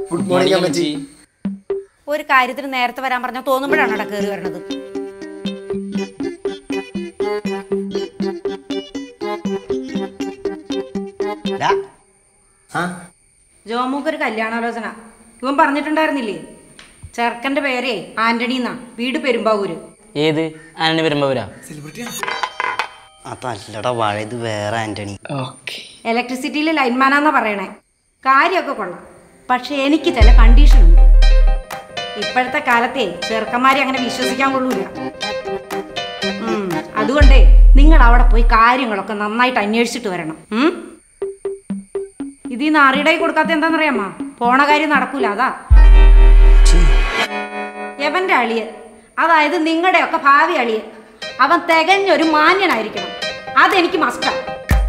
Good morning അമ്മച്ചി ഒരു കാര്യത്തിന് നേരത്തെ വരാൻ പറഞ്ഞാൽ തോന്നുമ്പോഴാണ് അവിടെ കയറി വരണത് ഡാ. ആ ജോമൂക്ക് ഒരു കല്യാണാലോചന ഇവൻ പറഞ്ഞിട്ടുണ്ടായിരുന്നില്ലേ ചെറുക്കന്റെ പേരേ ആന്റണി എന്നാ വീട് പെരുമ്പാവൂര് ഏത് ആനണി വരുമ്പവരാ അതല്ലടാ വാഴ ഇത് വേറെ ആന്റണി ഓക്കെ ഇലക്ട്രിസിറ്റിയിലെ ലൈൻമാനാന്നാ പറയണേ കാര്യമൊക്കെ കൊള്ളാം പക്ഷെ എനിക്ക് ചില കണ്ടീഷൻ ഉണ്ട് ഇപ്പോഴത്തെ കാലത്തെ ചെറുക്കന്മാരെ അങ്ങനെ വിശ്വസിക്കാൻ കൊള്ളൂല ഉം, അതുകൊണ്ടേ നിങ്ങൾ അവിടെ പോയി കാര്യങ്ങളൊക്കെ നന്നായിട്ട് അന്വേഷിച്ചിട്ട് വരണം ഉം? ഇത് ഈ നാറിയുടായി കൊടുക്കാത്ത എന്താണെന്നറിയാമോ പോണ കാര്യം നടക്കൂല അതാ യവന്റെ അളിയൻ അതായത് നിങ്ങളുടെയൊക്കെ ഭാവി അളിയൻ അവൻ തികഞ്ഞൊരു മാന്യനായിരിക്കണം അതെനിക്ക് മസ്റ്റാണ്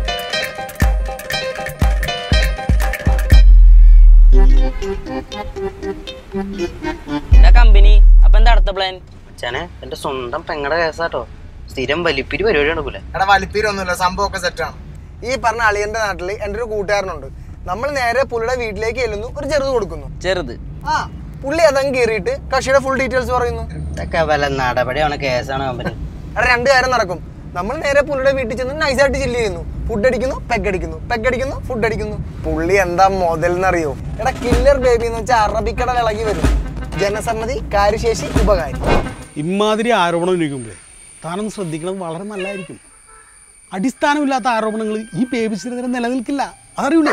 കമ്പനി അപ്പൊ എന്താ അടുത്ത പ്ലാൻ അച്ഛനെ എന്റെ സ്വന്തം പെങ്ങടെ കേസാട്ടോ സ്ഥിരം വലിപ്പിരി പരിപാടി നടക്കൂല എടാ വലിപ്പീരൊന്നുമില്ല സംഭവമൊക്കെ സെറ്റാണ് ഈ പറഞ്ഞ അളിയന്റെ നാട്ടിൽ എൻ്റെ ഒരു കൂട്ടുകാരനുണ്ട് നമ്മൾ നേരെ പുള്ളിയുടെ വീട്ടിലേക്ക് ചെല്ലുന്നു ഒരു ചെറുത് കൊടുക്കുന്നു ചെറുത് ആ പുള്ളി അതങ്ങ് കയറിയിട്ട് കക്ഷിയുടെ ഫുൾ ഡീറ്റെയിൽസ് പറയുന്നു ഇതൊക്കെ വല്ല നടപടിയാണ് കേസാണ് കമ്പനി എടാ രണ്ട് കാര്യം നടക്കും നമ്മൾ നേരെ പുള്ളിയുടെ വീട്ടിൽ ചെന്ന് നൈസായിട്ട് ചില്ല് ചെയ്യുന്നു ഫുഡ് അടിക്കുന്നു പെഗ് അടിക്കുന്നു പെഗ് അടിക്കുന്നു ഫുഡ് അടിക്കുന്നു പുള്ളി എന്താ മുതൽ എന്നറിയോ എടാ കില്ലർ ബേബി എന്ന് വെച്ചാൽ അറബിക്കടൽ ഇളകി വരും ജനസമ്മതി കാര്യശേഷി ഉപകാരി ഇമാതിരി ആരോപണം ഉന്നയിക്കുമ്പോഴേ താനൊന്ന് ശ്രദ്ധിക്കുന്നത് വളരെ നല്ലതായിരിക്കും അടിസ്ഥാനമില്ലാത്ത ആരോപണങ്ങൾ ഈ ബേബിസിനെതിരെ നിലനിൽക്കില്ല അതറിയൂലേ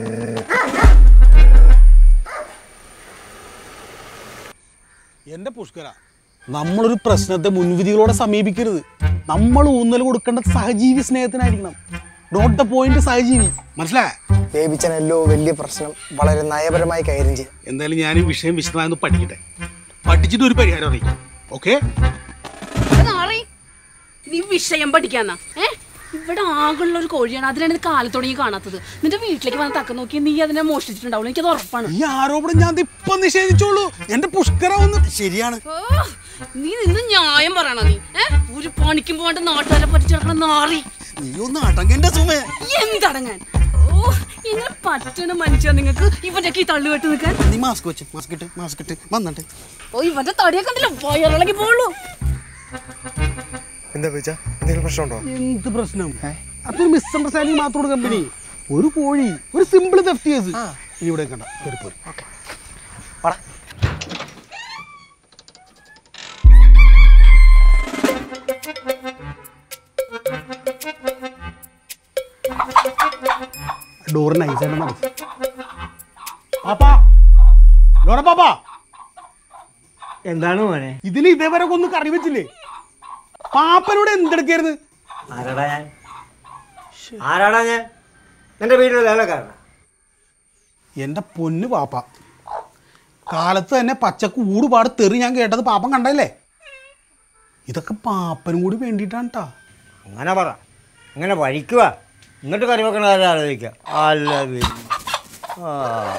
എന്റെ പുഷ്കര നമ്മളൊരു പ്രശ്നത്തെ മുൻവിധികളോടെ സമീപിക്കരുത് നമ്മൾ ഊന്നൽ കൊടുക്കേണ്ട സഹജീവി സ്നേഹത്തിനായിരിക്കണം നോട്ട് ദ പോയിന്റ് സഹജീവി മനസ്സിലായ ബേബിച്ചനല്ലോ വലിയ പ്രശ്നം വളരെ നയപരമായി കൈകാര്യം ചെയ്യും എന്തായാലും ഞാൻ ഈ വിഷയം വിശദമായൊന്ന് പഠിക്കട്ടെ പഠിച്ചിട്ട് ഒരു പരിഹാരം അറിയിക്കാം ഓക്കെ നാറി നീ വിഷയം പഠിക്കാന്നാ ഏ ഇവിടെ ആകുള്ള ഒരു കോഴിയാണ് അതിലാണ് ഇത് കാലത്ത് തുടങ്ങി കാണാത്തത് നിന്റെ വീട്ടിലേക്ക് വന്ന് തക്ക നോക്കി നീ അതിനെ മോഷ്ടിച്ചിട്ടുണ്ടാവുള്ളൂ എനിക്കത് ഉറപ്പാണ് ഈ ആരോപണം ഞാൻ ദേ ഇപ്പൊ നിഷേധിച്ചോളൂ എന്റെ പുഷ്കര ഒന്ന് ശരിയാണ് ഓ, നീ നിന്ന് ന്യായം പറയണ നീ ഏ ഒരു പണിക്കും പോകാണ്ട് നാട്ടുകാരെ പറ്റിച്ചെടുക്കണ നാറി നീ ഒന്ന് അടങ്ങന്റെ സുമേ എന്തടങ്ങാൻ ഓ എങ്ങനെ പറ്റണ മനുഷ്യ നിങ്ങക്ക് ഇവന്റെ ഈ തള്ളു കെട്ട് നിൽക്കാൻ നീ മാസ്ക് വെച്ച് മാസ്ക് ഇട്ട് മാസ്ക് ഇട്ട് വന്നിട്ട് ഓ ഇവന്റെ തടിയൊക്കെ ഉണ്ടല്ലോ വയറിളകി പോവുള്ളൂ എന്താ ബേബിച്ച എന്തെങ്കിലും പ്രശ്നമുണ്ടോ എന്ത് പ്രശ്നം അതൊരു മിസ്അണ്ടർസ്റ്റാൻഡിങ് മാത്രമാണ് കമ്പനി ഒരു കോഴി ഒരു സിമ്പിൾ തെഫ്റ്റ് കേസ് ഇനി ഇവിടെ കണ്ട കയറിപ്പോയി ഡോർ നൈസായിട്ട് നടത്തി പാപ്പാ ലോറ പാപ്പാ എന്താണ് മോനെ ഇതിന് ഇതേവരെ ഒന്ന് കറി വെച്ചില്ലേ പാപ്പനോട് എന്തെടുക്കായിരുന്നു ആരാടാ ഞാൻ ആരാടാ ഞാൻ നിന്റെ വീട്ടിലെ വേലക്കാരനാ എൻ്റെ പൊന്ന് പാപ്പ കാലത്ത് തന്നെ പച്ചക്ക് ഊടുപാട് തെറി ഞാൻ കേട്ടത് പാപ്പൻ കണ്ടല്ലേ ഇതൊക്കെ പാപ്പനും കൂടി വേണ്ടിയിട്ടാണ് ട്ടാ അങ്ങനെ പറ അങ്ങനെ വഴിക്കുക എന്നിട്ട് കറി വെക്കണ കാര്യം ആലോചിക്കുക അല്ല പിന്നെ. ആ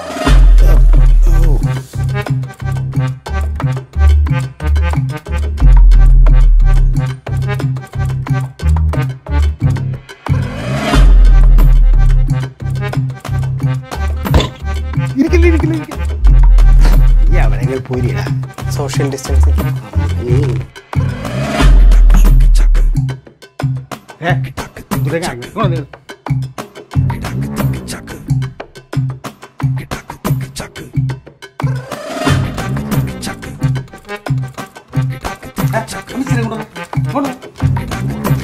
ഇരിക്കില്ല ഇരിക്കില്ല ഇരിക്കില്ല ഈ എവിടെയെങ്കിലും പോരിടാ സോഷ്യൽ ഡിസ്റ്റൻസിങ് ഏ ഇതിലേക്ക് അങ്ങ് ഇങ്ങോട്ട് വന്നേ. ഏ, ഒന്ന് ഇച്ചിരി ഇങ്ങോട്ട് വന്നേ. ഇങ്ങോട്ട് വന്നേ.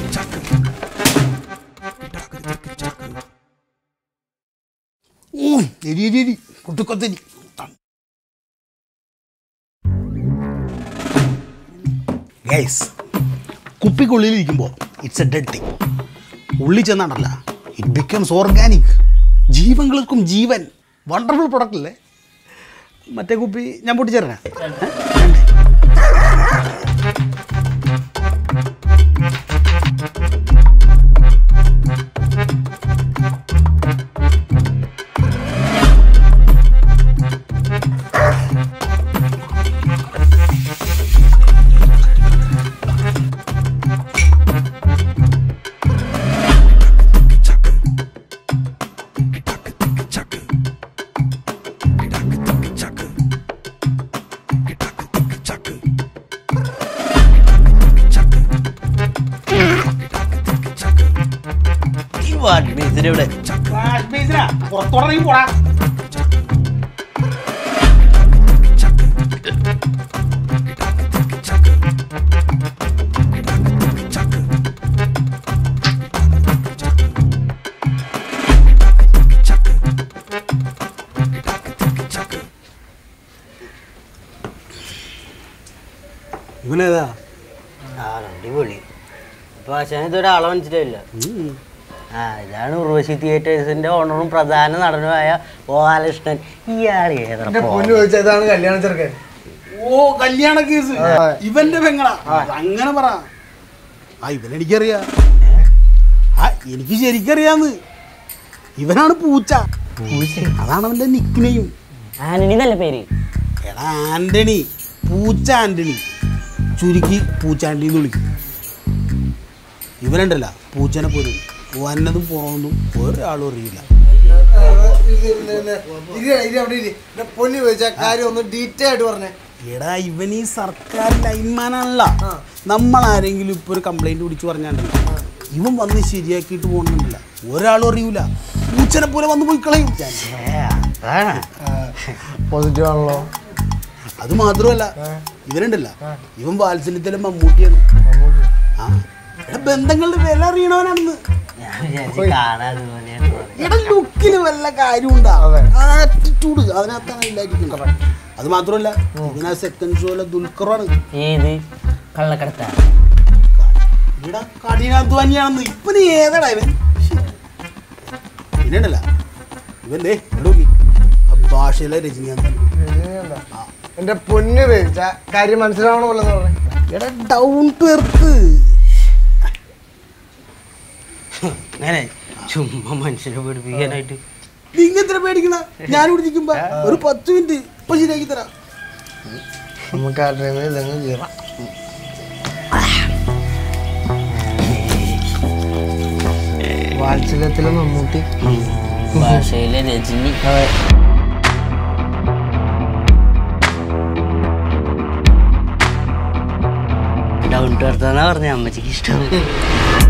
ഓ എരി എരി എരി കുട്ടിക്കൊത്തരി ഗൈസ് കുപ്പിക്കുള്ളിലിരിക്കുമ്പോൾ ഇറ്റ്സ് എ ഡെഡ് തിങ് ഉള്ളി ചെന്നാണ്ടല്ല ഇറ്റ് ബിക്കംസ് ഓർഗാനിക് ജീവങ്ങൾക്കും ജീവൻ വണ്ടർഫുൾ പ്രൊഡക്റ്റ് അല്ലേ മറ്റേ കുപ്പി ഞാൻ പൊട്ടിച്ചേരാ ഇവിടെ വാഷ് ബേസിനാ പുറത്തോടങ്ങി പോടാ ഇവനേതാ ആ അടിപൊളി അപ്പൊ ആശാൻ ഇതൊരാളെ മനസ്സിലായില്ല ആ ഇതാണ് ഉർവശി തിയേറ്റേഴ്സിന്റെ ഓണറും പ്രധാന നടനുമായ ഗോപാലകൃഷ്ണൻ ഇയാൾ ഏതാ എന്റെ പൊന്നു ചോദിച്ചാൽ ഇതാണ് കല്യാണ ചെറുക്കൻ ഓ കല്യാണ കേസ് ഇവന്റെ പെങ്ങളാ അങ്ങനെ പറ ആ ഇവനെനിക്കറിയാ ആ എനിക്ക് ശരിക്കറിയാന്ന് ഇവനാണ് പൂച്ച അതാണ് അവന്റെ നിക്കിനെയും ആന്റണി നല്ല പേര് എടാ ആന്റണി പൂച്ച ആന്റണി ചുരുക്കി പൂച്ചാണ്ടി എന്ന് വിളിക്കും ഇവനുണ്ടല്ല പൂച്ചനെ പോലും വന്നതും പോണതും ഒരാളും അറിയില്ല പൊന്നു ചോദിച്ചാൽ കാര്യം ഒന്ന് ഡീറ്റെയിൽ ആയിട്ട് പറഞ്ഞേ എടാ ഇവൻ ഈ സർക്കാർ ലൈൻമാനാണല്ല നമ്മൾ ആരെങ്കിലും ഇപ്പൊ ഒരു കംപ്ലൈന്റ് പിടിച്ചു പറഞ്ഞാണ്ടല്ല ഇവൻ വന്ന് ശരിയാക്കിയിട്ട് പോകണമെന്നില്ല ഒരാളും അറിയൂല പൂച്ചനെ പോലെ വന്ന് പോയി കളയും പോസിറ്റീവ് ആണല്ലോ അത് മാത്രമല്ല ഇവനുണ്ടല്ല ഇവൻ വാത്സല്യത്തിലെ മമ്മൂട്ടിയാണ് ആ എടാ ബന്ധങ്ങളുടെ വില അറിയണവനാണെന്ന് എടാ ലുക്കിന് വല്ല കാര്യമുണ്ടാ ആറ്റിറ്റ്യൂഡ് അതിനകത്താണ് ഇല്ലായിരിക്കുന്നത് അത് മാത്രമല്ല ഇവനാ സെക്കൻഡ് ഷോയിലെ ദുൽഖറാണ് ഏത് കള്ളക്കടത്ത ഇവിടെ കഠിനാധ്വാനിയാണെന്ന് ഇവന് ഏതാടാ ഇവൻ പിന്നെണ്ടല്ല ഇവൻ ദേ ഇവിടെ നോക്കി ആ ഭാഷയിലെ രജനീകാന്ത് എന്റെ പൊന്നു ചോദിച്ച കാര്യം മനസ്സിലാവണ പോലെ പറഞ്ഞേ എടാ ഡൗൺ ടു എർത്ത് അങ്ങനെ ചുമ്മാ മനുഷ്യനെ പഠിപ്പിക്കാനായിട്ട് നിങ്ങൾ എത്ര പേടിക്കണ ഞാൻ ഇവിടെ നിൽക്കുമ്പോ ഒരു പത്ത് മിനിറ്റ് ഇപ്പൊ ശരിയാക്കി തരാം നമുക്ക് ആ ഡ്രൈവർ ഇതങ്ങ് കീറാം വാത്സല്യത്തിലെ മമ്മൂട്ടി ഭാഷയിലെ രജനി ഡൗൺ ടു എർത്താന്നാ പറഞ്ഞ അമ്മച്ചിക്ക് ഇഷ്ടം